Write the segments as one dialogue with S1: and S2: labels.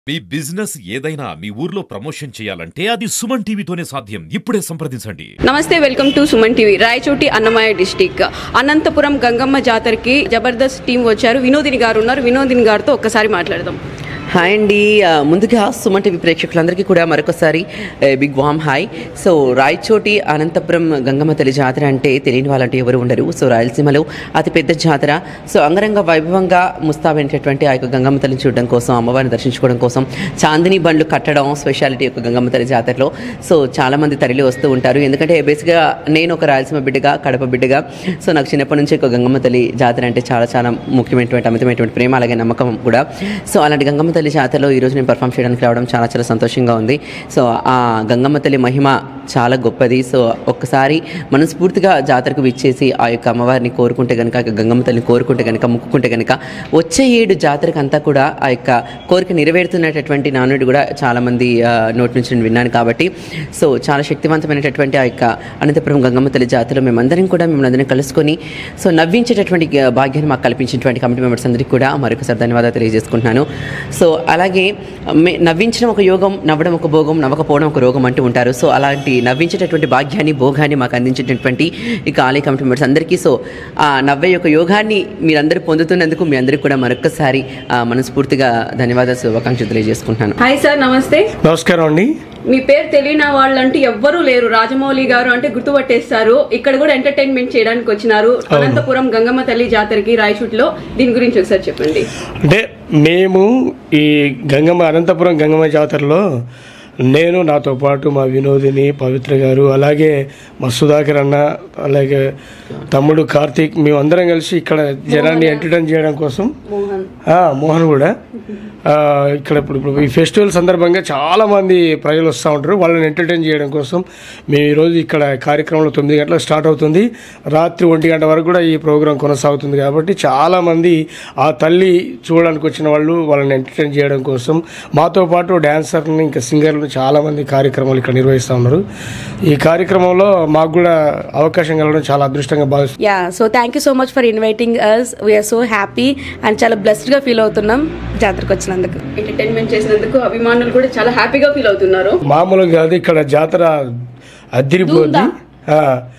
S1: మీ business ఏదైనా మీ ఊర్లో promotion చేయాలంటే అది సుమన్ టీవీతోనే సాధ్యం ఇప్పుడే సంప్రదించండి
S2: నమస్తే welcome to Suman TV Rayachoti Annamayya district Anantapuram Gangamma జాతరకి జబర్దస్త్ టీం వచ్చారు వినోదిని గారు ఉన్నారు వినోదిని గారితో ఒక్కసారి మాట్లాడదాం
S3: హాయ్ అండి ఆ, ముందుగా సుమన్ టీవీ ప్రేక్షకులందరికీ కూడా మరొకసారి a, big warm hi so Rayachoti Anantapuram Gangamma తల్లి జాతర అంటే తెలియని వాళ్ళంటే ఎవరు ఉండరు సో రాయలసీమలో అతిపెద్ద జాతర సో అంగరంగ వైభవంగా ముస్తాబైనటువంటి ఆ యొక్క గంగమ్మ తల్లిని చూడడం కోసం అమ్మవారిని దర్శించుకోవడం కోసం చాందిని బండ్లు కట్టడం స్పెషాలిటీ యొక్క గంగమ్మ తల్లి జాతరలో సో చాలా మంది తరలి వస్తూ ఉంటారు ఎందుకంటే బేసిక్గా నేను ఒక రాయలసీమ బిడ్డగా కడప బిడ్డగా సో నాకు చిన్నప్పటి నుంచి ఒక గంగమ్మ తల్లి జాతర అంటే చాలా చాలా ముఖ్యమైనటువంటి అమితమైనటువంటి ప్రేమ అలాగే నమ్మకం కూడా సో అలాంటి గంగమ్మ తల్లి జాతరలో ఈరోజు నేను పర్ఫామ్ చేయడానికి రావడం చాలా చాలా సంతోషంగా ఉంది సో ఆ గంగమ్మ తల్లి మహిమ చాలా గొప్పది సో ఒక్కసారి మనస్ఫూర్తిగా జాతరకు విచ్చేసి ఆ యొక్క అమ్మవారిని కోరుకుంటే కనుక ఆ యొక్క గంగమ్మ తల్లిని కోరుకుంటే కనుక ముక్కుకుంటే కనుక వచ్చే ఏడు జాతరకు అంతా కూడా ఆ యొక్క కోరిక నెరవేరుతున్నటువంటి నానుడి కూడా చాలామంది ఆ, నోటి నుంచి నేను విన్నాను కాబట్టి సో చాలా శక్తివంతమైనటువంటి ఆ యొక్క అనంతపురం గంగమ్మ తల్లి జాతరలో మేమందరం కూడా మిమ్మల్ని అందరం కలుసుకొని సో నవ్వించేటటువంటి ఆ, భాగ్యాన్ని మాకు కల్పించినటువంటి కమిటీ మెంబర్స్ అందరికీ కూడా మరొకసారి ధన్యవాదాలు తెలియజేసుకుంటున్నాను సో అలాగే మే- నవ్వించడం ఒక యోగం నవ్వడం ఒక భోగం నవ్వకపోవడం ఒక రోగం అంటూ ఉంటారు సో అలాంటి నవ్వించేటటువంటి భాగ్యాన్ని భోగాన్ని మాకు అందించేటటువంటి ఇక ఆలయ కమిటీ మెంబర్స్ అందరికీ సో ఆ నవ్వే యొక్క యోగాన్ని మీరందరూ పొందుతున్నందుకు మీ అందరికీ కూడా మరొకసారి ఆ, మనస్ఫూర్తిగా ధన్యవాదాలు శుభాకాంక్షలు తెలియజేసుకుంటున్నాను
S2: హాయ్ సార్ నమస్తే
S4: నమస్కారం అండి
S2: మీ పేరు తెలియని వాళ్ళంటూ ఎవ్వరూ లేరు రాజమౌళి గారు అంటే గుర్తుపట్టేస్తారు ఇక్కడ కూడా ఎంటర్టైన్మెంట్ చేయడానికి వచ్చినారు అనంతపురం గంగమ్మ తల్లి జాతరకి రాయచోటిలో దీని గురించి ఒకసారి చెప్పండి
S4: అంటే మేము ఈ గంగమ్మ అనంతపురం గంగమ్మ జాతరలో నేను నాతో పాటు మా వినోదిని పవిత్ర గారు అలాగే మా సుధాకర్ అన్న అలాగే తమ్ముడు కార్తీక్ మేమందరం కలిసి ఇక్కడ జనాన్ని ఎంటర్టైన్ చేయడం కోసం
S2: మోహన్
S4: ఆ, మోహన్ కూడా ఆ, ఇక్కడ ఇప్పుడు ఇప్పుడు ఈ ఫెస్టివల్ సందర్భంగా చాలా మంది ప్రజలు వస్తూ ఉంటారు వాళ్ళని ఎంటర్టైన్ చేయడం కోసం మేము ఈరోజు ఇక్కడ కార్యక్రమంలో తొమ్మిది గంటలకు స్టార్ట్ అవుతుంది రాత్రి ఒంటి గంట వరకు కూడా ఈ ప్రోగ్రాం కొనసాగుతుంది కాబట్టి చాలా మంది ఆ తల్లి చూడడానికి వచ్చిన వాళ్ళు వాళ్ళని ఎంటర్టైన్ చేయడం కోసం మాతో పాటు డాన్సర్ని ఇంకా సింగర్లు చాలా మంది కార్యక్రమాలు ఇక్కడ నిర్వహిస్తూ ఉన్నారు ఈ కార్యక్రమంలో మాకు కూడా అవకాశం కలగడం చాలా అదృష్టంగా భావిస్తున్నాం
S5: yeah so thank you so much for inviting us we're so happy and చాలా బ్లెస్డ్గా ఫీల్ అవుతున్నాం జాతరకు వచ్చినందుకు
S2: ఎంటర్టైన్మెంట్ చేసినందుకు అభిమానులు కూడా చాలా హ్యాపీగా ఫీల్ అవుతున్నారు
S4: మామూలుగా కాదు ఇక్కడ జాతర అదిరిపోద్ది ఆ,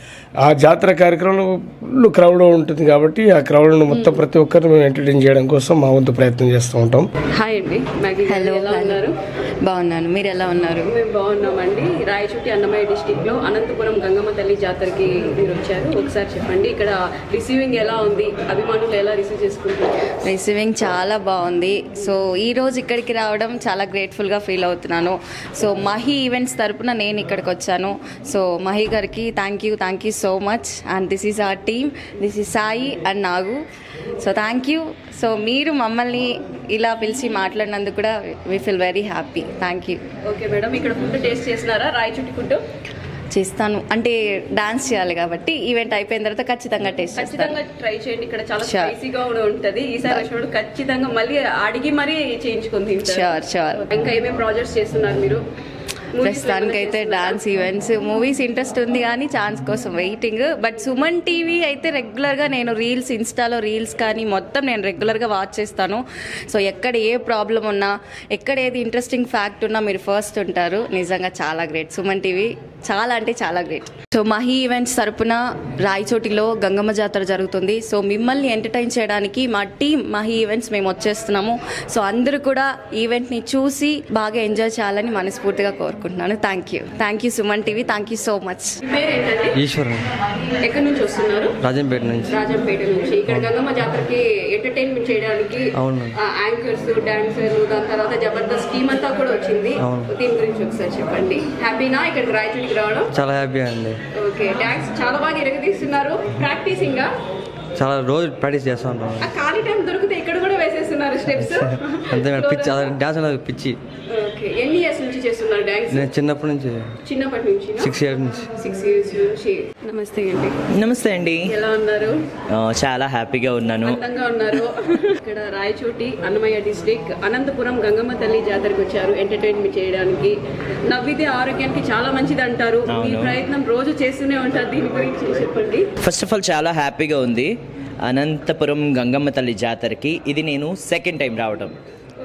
S4: ఆ జాతర కార్యక్రమంలో ఫుల్ క్రౌడ్ ఉంటుంది కాబట్టి ఆ క్రౌడ్ను మొత్తం ప్రతి ఒక్కరిని మేము ఎంటర్టైన్ చేయడం కోసం మా వంతు ప్రయత్నం చేస్తూ ఉంటాం
S2: హాయ్ అండి మ్యాగీ గారు
S6: హలో
S2: ఎలా ఉన్నారు
S6: బాగున్నాను మీరు ఎలా ఉన్నారు
S2: మేము బాగున్నామండి రాయచోటి అన్నమయ్య డిస్టిక్ లో అనంతపురం గంగమ్మ తల్లి జాతరకి మీరు వచ్చారు ఒకసారి చెప్పండి ఇక్కడ రిసీవింగ్ ఎలా ఉంది అభిమానులు ఎలా రిసీవ్ చేసుకుంటారు
S6: రిసీవింగ్ చాలా బాగుంది సో ఈ రోజు ఇక్కడికి రావడం చాలా గ్రేట్ఫుల్గా ఫీల్ అవుతున్నాను సో మహి ఈవెంట్స్ తరపున నేను ఇక్కడికి వచ్చాను సో మహి గారికి thank you thank you so much and this is our team this is Sai and Nagu so thank you so మీరు మమ్మల్ని ఇలా పిలిచి మాట్లాడినందుకు కూడా we feel very happy thank you
S2: okay madam ఇక్కడ ఫుడ్ టేస్ట్ చేసినారా రాయచోటి ఫుడ్
S6: చేస్తాను అంటే డాన్స్ చేయాలి కాబట్టి ఈవెంట్ అయిపోయిన తర్వాత ఖచ్చితంగా టేస్ట్ చేస్తాను
S2: ఖచ్చితంగా ట్రై చేయండి ఇక్కడ చాలా
S6: Sure.
S2: స్పైసీగా కూడా ఉంటది ఈసారి వచ్చినప్పుడు ఖచ్చితంగా మళ్ళీ అడిగి మరీ చేయించుకొని తింటారు
S6: Sure, sure.
S2: ఇంకా ఏమేమి ప్రాజెక్ట్స్ చేస్తున్నారు మీరు Movies
S6: ప్రస్తుతానికి అయితే
S2: ఏమైనా
S6: డాన్స్ ఈవెంట్స్ మూవీస్ ఇంట్రెస్ట్ ఉంది కానీ ఛాన్స్ కోసం వెయిటింగ్ బట్ సుమన్ టీవీ అయితే రెగ్యులర్గా నేను రీల్స్ ఇన్స్టాలో రీల్స్ కానీ మొత్తం నేను రెగ్యులర్గా వాచ్ చేస్తాను సో ఎక్కడ ఏ ప్రాబ్లం ఉన్నా ఎక్కడ ఏది ఇంట్రెస్టింగ్ ఫ్యాక్ట్ ఉన్నా మీరు ఫస్ట్ ఉంటారు నిజంగా చాలా గ్రేట్ సుమన్ టీవీ చాలా అంటే చాలా గ్రేట్ సో మహి ఈవెంట్స్ తరపున రాయచోటిలో గంగమ్మ జాతర జరుగుతుంది సో మిమ్మల్ని ఎంటర్టైన్ చేయడానికి మా టీం మహి ఈవెంట్స్ మేము వచ్చేస్తున్నాము సో అందరూ కూడా ఈవెంట్ని చూసి బాగా ఎంజాయ్ చేయాలని మనస్ఫూర్తిగా కోరుకుంటున్నాను thank you thank you Suman TV thank you so much
S2: మీ పేరేంటండి
S7: ఈశ్వరన్
S2: ఎక్కడి నుంచి వస్తున్నారు
S7: రాజంపేట నుంచి
S2: రాజంపేట నుంచి ఇక్కడ గంగమ్మ జాతరకి ఎంటర్టైన్మెంట్ చేయడానికి
S7: అవును.
S2: యాంకర్స్ డాన్సర్లు దాని తర్వాత జబర్దస్త్ టీమ్ అంతా కూడా వచ్చింది
S7: అవును.
S2: దీని గురించి ఒకసారి చెప్పండి హ్యాపీనా ఇక్కడికి రాయచోటికి రావడం
S7: చాలా హ్యాపీగా అండి
S2: ఓకే డాన్స్ చాలా బాగా ఇరగదీస్తున్నారు ప్రాక్టీసింగ్
S7: చాలా రోజు ప్రాక్టీస్ చేస్తూ ఉంటాం
S2: ఆ ఖాళీ టైం దొరికితే ఇక్కడ కూడా వేసేస్తున్నారు స్టెప్స్
S7: అంతే మేడం పిచ్చి అలా డ్యాన్స్ అనేది పిచ్చి
S2: ఓకే ఎన్ని ఇయర్స్ నుంచి చేస్తున్నారు డాన్స్
S7: నేను చిన్నప్పటి నుంచి
S2: చిన్నప్పటి నుంచి
S7: సిక్స్ ఇయర్స్ నుంచి
S2: సిక్స్ ఇయర్స్ నుంచి నమస్తే అండి
S8: నమస్తే అండి
S2: ఎలా ఉన్నారు
S8: ఆ, చాలా హ్యాపీగా ఉన్నాను
S2: అందంగా ఉన్నారు ఇక్కడ రాయచోటి అన్నమయ్య డిస్టిక్ అనంతపురం గంగమ్మ తల్లి జాతరకు వచ్చారు ఎంటర్టైన్మెంట్ చేయడానికి నవ్వితే ఆరోగ్యానికి చాలా మంచిది అంటారు మీ
S8: అవును.
S2: ప్రయత్నం రోజు చేస్తూనే ఉంటారు దీని గురించి చెప్పండి
S8: ఫస్ట్ ఆఫ్ ఆల్ చాలా హ్యాపీగా ఉంది అనంతపురం గంగమ్మ తల్లి జాతరకి ఇది నేను సెకండ్ టైం రావడం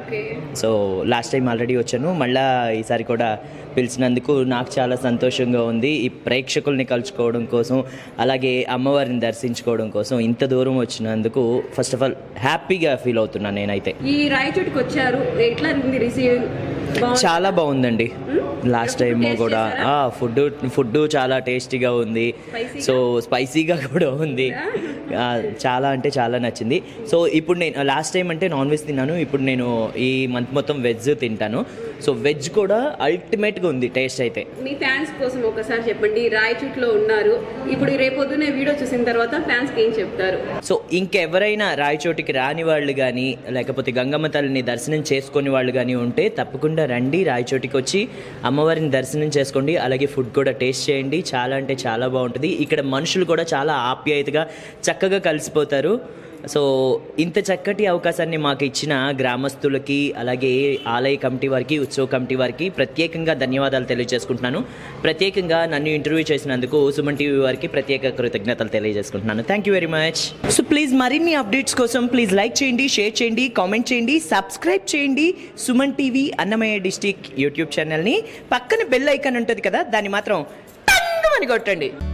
S2: okay
S8: so last time already వచ్చాను మళ్ళా ఈసారి కూడా పిలిచినందుకు నాకు చాలా సంతోషంగా ఉంది ఈ ప్రేక్షకుల్ని కలుసుకోవడం కోసం అలాగే అమ్మవారిని దర్శించుకోవడం కోసం ఇంత దూరం వచ్చినందుకు ఫస్ట్ ఆఫ్ ఆల్ హ్యాపీగా ఫీల్ అవుతున్నాను నేనైతే
S2: ఈ రాయచోటికి వచ్చారు ఎట్లా ఉంది రిసీవింగ్
S8: చాలా బాగుందండి లాస్ట్ టైం
S2: Taste
S8: కూడా
S2: చేశారా?
S8: ఫుడ్ ఫుడ్ చాలా టేస్టీగా ఉంది
S2: Spicy-గా?
S8: సో స్పైసీగా కూడా ఉంది ఆ, చాలా అంటే చాలా నచ్చింది సో ఇప్పుడు నేను లాస్ట్ టైం అంటే నాన్ వెజ్ తిన్నాను ఇప్పుడు నేను ఈ మంత్ మొత్తం వెజ్ తింటాను సో వెజ్ కూడా అల్టిమేట్గా ఉంది టేస్ట్ అయితే
S2: మీ ఫ్యాన్స్ కోసం ఒకసారి చెప్పండి రాయచూట్లో ఉన్నారు ఇప్పుడు రేపొద్దునే వీడియో చూసిన తర్వాత ఫ్యాన్స్ కి ఏం చెప్తారు
S8: సో ఇంకెవరైనా రాయచోటికి రాని వాళ్ళు కానీ లేకపోతే గంగమ్మ తల్లిని దర్శనం చేసుకుని వాళ్ళు కానీ ఉంటే తప్పకుండా రండి రాయచోటికి వచ్చి అమ్మవారిని దర్శనం చేసుకోండి అలాగే ఫుడ్ కూడా టేస్ట్ చేయండి చాలా అంటే చాలా బాగుంటుంది ఇక్కడ మనుషులు కూడా చాలా ఆప్యాయతగా చక్కగా కలిసిపోతారు సో ఇంత చక్కటి అవకాశాన్ని మాకు ఇచ్చిన గ్రామస్తులకి అలాగే ఆలయ కమిటీ వారికి ఉత్సవ కమిటీ వారికి ప్రత్యేకంగా ధన్యవాదాలు తెలియజేసుకుంటున్నాను ప్రత్యేకంగా నన్ను ఇంటర్వ్యూ చేసినందుకు సుమన్ టీవీ వారికి ప్రత్యేక కృతజ్ఞతలు తెలియజేసుకుంటున్నాను thank you very much so please మరిన్ని అప్డేట్స్ కోసం ప్లీజ్ లైక్ చేయండి షేర్ చేయండి కామెంట్ చేయండి సబ్స్క్రైబ్ చేయండి Suman TV Annamayya district YouTube ఛానల్ని పక్కన బెల్ ఐకాన్ ఉంటుంది కదా దాన్ని మాత్రం టంగ్ అని కొట్టండి